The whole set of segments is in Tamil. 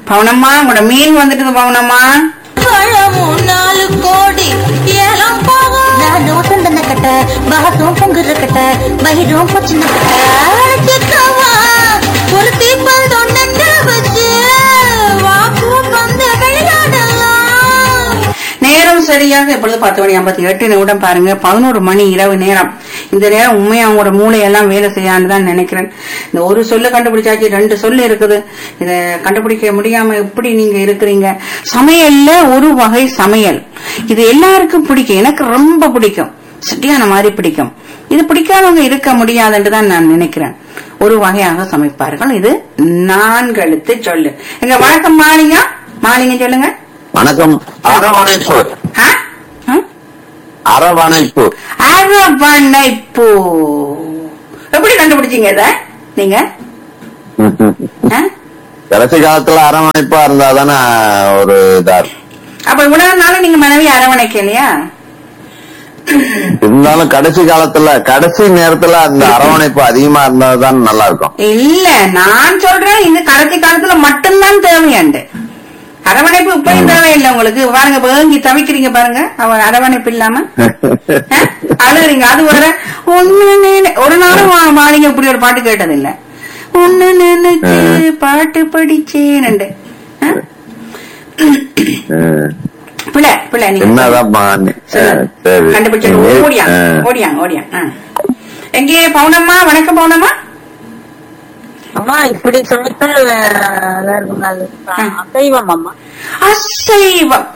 பவுனம்மா உங்களோட மீன் வந்துட்டு பவுனம்மா பழமும் நாலு கோடி ஏலம் போகும் நானும் தந்தன கட்ட பாகம் பொங்குற கட்ட மயிரும் பொச்சின கட்ட அழைச்சிக்கவா ஒரு தீப்பல் தொண்டை வச்சு வாக்கு வந்து விளையாடலாம் நேரம் சரியாக இப்பொழுது பத்து மணி ஐம்பத்தி எட்டு நிமிடம் பாருங்க பதினோரு மணி இரவு நேரம் இந்த நேரம் உண்மையா அவங்களோட மூளையெல்லாம் வேலை செய்யான்னு தான் நினைக்கிறேன் இந்த ஒரு சொல்லு கண்டுபிடிச்சாச்சு ரெண்டு சொல்லு இருக்குது இத கண்டுபிடிக்க முடியாம எப்படி நீங்க இருக்கிறீங்க சமையல்ல ஒரு வகை சமையல் இது எல்லாருக்கும் பிடிக்கும் எனக்கு ரொம்ப பிடிக்கும் சரியான மாதிரி பிடிக்கும் இது பிடிக்காதவங்க இருக்க முடியாதுன்னு தான் நான் நினைக்கிறேன் ஒரு வகையாக சமைப்பார்கள் இது நான்கெழுத்து சொல்லு எங்க வணக்கம் மாலிங்க மாலிங்க சொல்லுங்க வணக்கம் அரவணைப்பு ஆ? ஆ? அரவணைப்பு அரவணைப்பு எப்படி கண்டுபிடிச்சீங்க இத நீங்க ஆ? கடைசி காலத்துல அரவணைப்பா இருந்தா தானே ஒரு இதா இருக்கும் அப்ப இவ்வளவு நாளும் நீங்க மனைவி அரவணைக்கலையா இருந்தாலும் கடைசி காலத்துல கடைசி நேரத்துல அந்த அரவணைப்பு அதிகமா இருந்தா தான் நல்லா இருக்கும் இல்ல நான் சொல்றேன் இது கடைசி காலத்துல மட்டும்தான் தேவையாண்டு அரவணைப்பு இப்பயும் தேவையில்லை உங்களுக்கு பாருங்க வேங்கி தவிக்கிறீங்க பாருங்க அவ அரவணைப்பு இல்லாம ஆ? அழுகுறீங்க அது வர ஒண்ணு நினை- ஒரு நாளும் வா- மாலிங்க இப்படி ஒரு பாட்டு கேட்டதில்ல ஒண்ணு நினைச்சு பாட்டு படிச்சேன் ம். பிள்ளை பிள்ளை நீங்க என்னதான் பண்ணி சரி கண்டுபிடிச்சு ஓடியாங்க ஆ. ஓடியாங்க ஓடியாங்க ஆ. எங்கே பவுனம்மா வணக்கம் பவுனம்மா அம்மா இப்படி சொல்லிட்டு அதா இருக்கும் அது அசைவம் அம்மா அசைவம்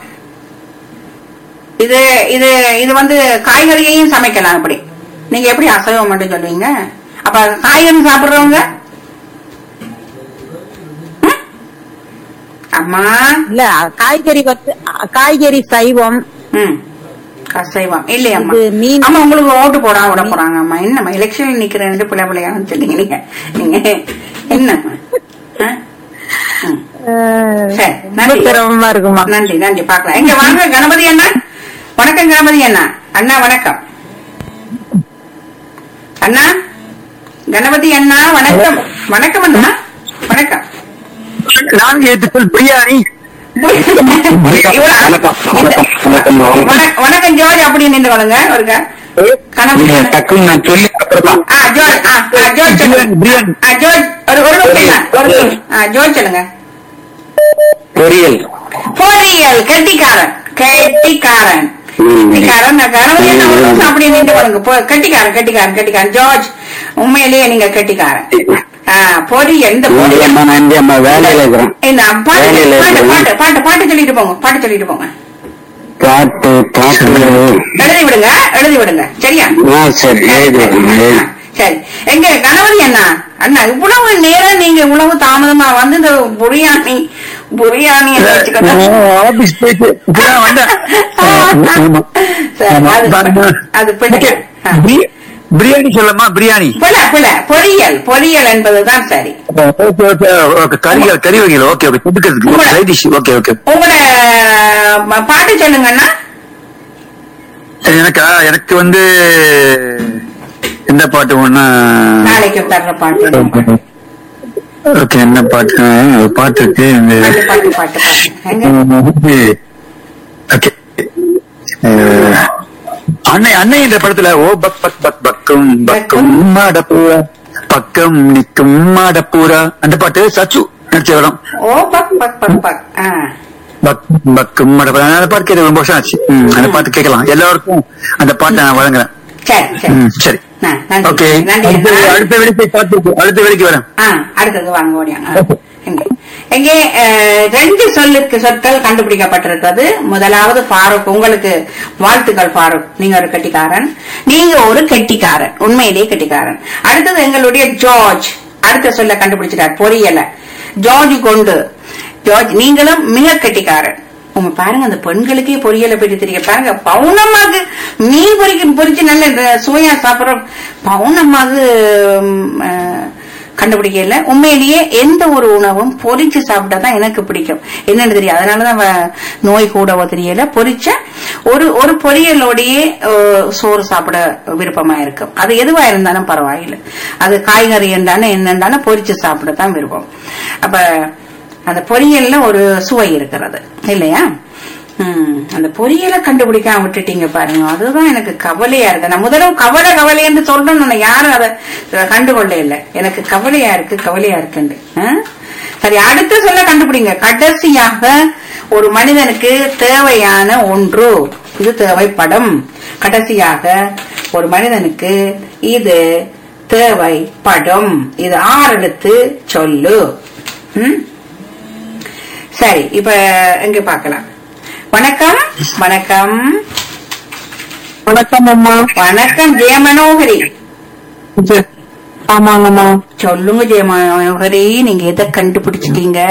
இது இது இது வந்து காய்கறியையும் சமைக்கலாம் அப்படி நீங்க எப்படி அசைவம் மட்டும் சொல்லுவீங்க அப்ப காய்கறி சாப்பிடுறவங்க ம்? அம்மா இல்ல காய்கறி வந்து காய்கறி சைவம் ம் அசைவம் இல்லையம்மா இது மீன். ஆமா உங்களுக்கு ஓட்டு போடா விட போறாங்க அம்மா என்னம்மா எலெக்ஷன் நிக்கிறேன் பிள்ளை பிள்ளையான்னு சொல்லிங்க நீங்க நீங்க என்னம்மா ஆ? ம். சரி, ரொம்ப நன்றி. சிரமமா இருக்குமா நன்றி நன்றி பாக்கலாம் எங்க வாங்க கணபதி அண்ணா வணக்கம் கணபதி அண்ணா அண்ணா வணக்கம் அண்ணா கணபதி அண்ணா வணக்கம் வணக்கம் அண்ணா வணக்கம் நான்கு எழுத்துக்கள் பிரியாணி இவ்வளவு- வணக்கம், வணக்கம் ஜோர்ஜ் அப்படி நின்று கொள்ளுங்க ஒருக்க கணபதி அண்ணா. டக்குன்னு நான் சொல்லி அப்புறமா ஆ ஜோர்ஜ் ஆ ஆ, ஜோர்ஜ் சொல்லுங்க பிரியாணி. ஆ ஜோர்ஜ் ஒரு ஒரு நிமிஷம் ஒரு நிமிஷம். ஆ ஜோர்ஜ் சொல்லுங்க பொரியல் பொறியியல் கெட்டிக்காரன் கெட்டிக்காரன் கெட்டிக்காரன் நான் கணவன் என்ன ஒரு நிமிஷம் அப்படியே நின்று கொள்ளுங்க பொ- கெட்டிக்காரன் கெட்டிக்காரன் கெட்டிக்காரன் ஜார்ஜ் உண்மையிலேயே நீங்க கெட்டிக்காரன் ஆ, பொறியியல் இந்த பொறியியல் அம்மா நன்றி அம்மா வேலையில இருக்கிறேன் இந்த பாட்டு வேலையில பாட்டு இருக்கிறேன். பாட்டு பாட்டு பாட்டு சொல்லிட்டு போங்க பாட்டு சொல்லிட்டு போங்க பாட்டு பாட்டு எழுதி விடுங்க எழுதி விடுங்க சரியா ஆ சரி எழுதுறேன் ஆ, எழுது சரி எங்க கணவதி அண்ணா அண்ணா இவ்வளவு நேரம் நீங்க இவ்வளவு தாமதமா வந்து இந்த புரியாணி புரியாணி ஆபீஸ் போயிட்டு இப்பதான் வந்தேன் ஆமா. சரி, ஆமா. அது- பாருங்க. அது பிடிக்க ஆ. பிரி- பிரியாணி சொல்லமா பிரியாணி பிழ பிழ பொறியியல் பொறியியல் என்பதுதான் சரி ஓகே ஓகே ஓகே கறிகள் கறி வகைகள் ஓகே ஓகே தொட்டுக்கிறதுக்கு உங்களோட- சைட் டிஷ் ஓகே ஓகே உங்களோட ம- பாட்டு சொல்லுங்கண்ணா எனக்கா எனக்கு வந்து எந்த பாட்டு ஒண்ணா நாளைக்கு தர்ற பாட்டு ஓகே என்ன பாட்டு ஒரு பாட்டு இருக்கு இந்த பாட்டு பாட்டு பாட்டு பாட்டு எங்க? ஓகே அன்னை அன்னை என்ற படத்துல ஓ பக் பக் பக் பக்கம் பக்கம் மாடப்பூரா பக்கம் நிக்கும் மாடப்பூரா அந்த பாட்டு சச்சு நடிச்ச படம் ஓ பக் பக் பக் பக் ஆ பக் பக்கம் மாடப்பூரா அந்த பாட்டு கேட்க ரொம்ப வருஷம் ஆச்சு ம், அந்த பாட்டு கேட்கலாம் எல்லாருக்கும் அந்த பாட்டை நான் வழங்குறேன் சரி சரி ம், சரி ஆ, நன்றி ஓகே நன்றி அடுத்த ஆ. அடுத்த வேலைக்கு காத்து அடுத்த வேலைக்கு வரேன் ஆ அடுத்தது வாங்க ஓடியாங்க எங்கே எங்கே அஹ், ரெண்டு சொல்லுக்கு சொற்கள் கண்டுபிடிக்கப்பட்டிருக்கிறது முதலாவது ஃபாரூக் உங்களுக்கு வாழ்த்துக்கள் ஃபாரூக் நீங்க ஒரு கெட்டிக்காரன் நீங்க ஒரு கெட்டிக்காரன் உண்மையிலேயே கெட்டிக்காரன் அடுத்தது எங்களுடைய ஜார்ஜ் அடுத்த சொல்ல கண்டுபிடிச்சிட்டார் பொரியல ஜார்ஜ் கொண்டு ஜார்ஜ் நீங்களும் மிக கெட்டிக்காரன் உங்க பாருங்க அந்த பெண்களுக்கே பொரியலை பற்றி தெரிய பாருங்க பவுனம்மாக்கு மீன் பொரிக்க பொரிச்சு நல்ல இந்த சுவையா சாப்பிடுறோம் பவுனம்மாக்கு ம், அஹ், கண்டுபிடிக்கல உண்மையிலேயே எந்த ஒரு உணவும் பொரிச்சு சாப்பிட்டா தான் எனக்கு பிடிக்கும் என்னன்னு தெரியும் அதனாலதான் வ- நோய் கூடவோ தெரியல பொரிச்ச ஒரு ஒரு பொரியலோடையே அஹ், சோறு சாப்பிட விருப்பமா இருக்கும் அது எதுவா இருந்தாலும் பரவாயில்லை அது காய்கறி இருந்தாலும் என்னண்டாலும் பொரிச்சு சாப்பிட தான் விருப்பம் அப்ப அந்த பொரியல்ல ஒரு சுவை இருக்கிறது இல்லையா ம், அந்த பொரியலை கண்டுபிடிக்காம விட்டுட்டீங்க பாருங்க அதுதான் எனக்கு கவலையா இருக்கு நான் முதல்ல கவலை கவலை என்று சொல்றேன் நான் யாரும் அதை கண்டுகொள்ள இல்லை எனக்கு கவலையா இருக்கு கவலையா இருக்குன்னு ஆ? சரி அடுத்த சொல்ல கண்டுபிடிங்க கடைசியாக ஒரு மனிதனுக்கு தேவையான ஒன்று இது தேவைப்படும் கடைசியாக ஒரு மனிதனுக்கு இது தேவைப்படும் இது ஆறெழுத்து சொல்லு ம்? சரி இப்ப எங்க பார்க்கலாம் வணக்கம் வணக்கம் வணக்கம் அம்மா வணக்கம் ஜெயமனோகரி ஜ- ஆமாங்கம்மா சொல்லுங்க ஜெயமனோகரி நீங்க எதை கண்டுபிடிச்சிட்டீங்க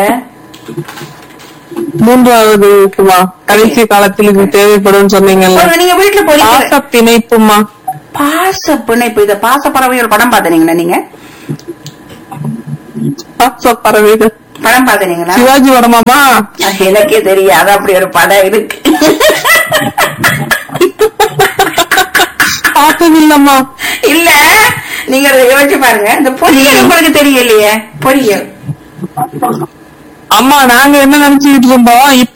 மூன்றாவது இருக்குமா கடைசி காலத்தில் இது தேவைப்படும் சொன்னீங்கல்ல ஒரு நீங்க வீட்டுல பாச பொறிக்கிற பிணைப்புமா பாச பிணைப்பு இத பாச பறவைகள் படம் பாத்தீங்களா நீங்க பாச பறவைகள் படம் பாத்தீங்களா சிவாஜி படமாமா அது எனக்கே தெரியாது அப்படி ஒரு படம் இருக்கு பார்த்ததில்லம்மா இல்ல நீங்க அதை யோசிச்சு பாருங்க இந்த பொரியல் உங்களுக்கு தெரியலையே பொரியல் அம்மா நாங்க என்ன நினைச்சுக்கிட்டு இருந்தோம் இப்ப